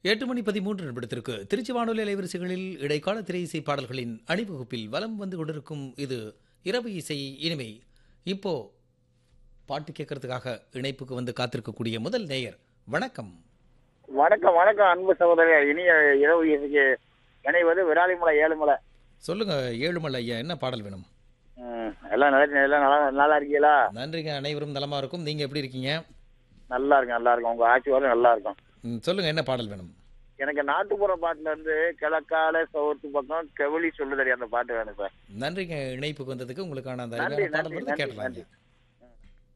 எட்டு மணி பதிமூன்று நிமிடத்திற்கு திருச்சி வானொலி அலைவரிசைகளில் இடைக்கால திரை இசை பாடல்களின் அணிவகுப்பில் வலம் வந்து கொண்டிருக்கும் இது இரவு இசை இனிமை இப்போ பாட்டு கேட்கறதுக்காக இணைப்புக்கு வந்து காத்திருக்கக்கூடிய முதல் நேயர் வணக்கம் வணக்கம் வணக்கம் அன்பு சகோதரர் இனிய இரவு இசைக்கு இணைவது விராலிமலை ஏழுமலை சொல்லுங்க ஏழுமலை ஐயா என்ன பாடல் வேணும் ம், எல்லாம் நல்லா எல்லாம் நல்லா நல்லா இருக்கீங்களா நன்றிங்க அனைவரும் நலமா இருக்கும் நீங்க எப்படி இருக்கீங்க நல்லா இருக்கும் நல்லா இருக்கும் உங்க ஆட்சி வரும் நல்லா இருக்கும் ம், சொல்லுங்க என்ன பாடல் வேணும் எனக்கு நாட்டுப்புற பாட்டுல இருந்து கிழக்கால சவுத்து பக்கம் கெவலி சொல்லுதடி அந்த பாட்டு வேணும் சார் நன்றிங்க இணைப்புக்கு வந்ததுக்கு உங்களுக்கான அந்த நன்றி, அருமையான பாடல் நன்றி, வருது நன்றி, கேட்டலாங்க நன்றி.